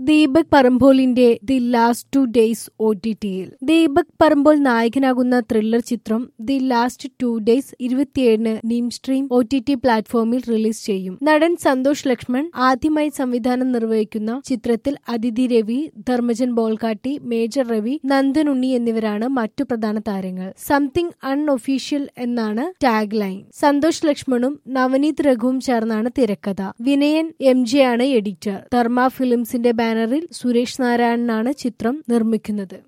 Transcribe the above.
ദീപക് പറമ്പോലിന്റെ the last two days O T ടിയിൽ ദീപക് പറമ്പോൾ നായകനാകുന്ന ത്രില്ലർ ചിത്രം ദി ലാസ്റ്റ് ടു ഡേയ്സ് ഇരുപത്തിയേഴിന് Neestream O T T പ്ലാറ്റ്ഫോമിൽ റിലീസ് ചെയ്യും നടൻ സന്തോഷ് ലക്ഷ്മൺ ആദ്യമായി സംവിധാനം നിർവഹിക്കുന്ന ചിത്രത്തിൽ അതിഥി രവി ധർമ്മജൻ ബോൾക്കാട്ടി മേജർ രവി നന്ദൻ ഉണ്ണി എന്നിവരാണ് മറ്റു പ്രധാന താരങ്ങൾ സംതിങ് അൺഒഫീഷ്യൽ എന്നാണ് ടാഗ് ലൈൻ സന്തോഷ് ലക്ഷ്മണും നവനീത് രഘുവും ചേർന്നാണ് തിരക്കഥ വിനയൻ എം ജെ ആണ് എഡിറ്റർ ധർമ്മ ഫിലിംസിന്റെ ബാനറിൽ സുരേഷ് നാരായണനാണ് ചിത്രം നിർമ്മിക്കുന്നത്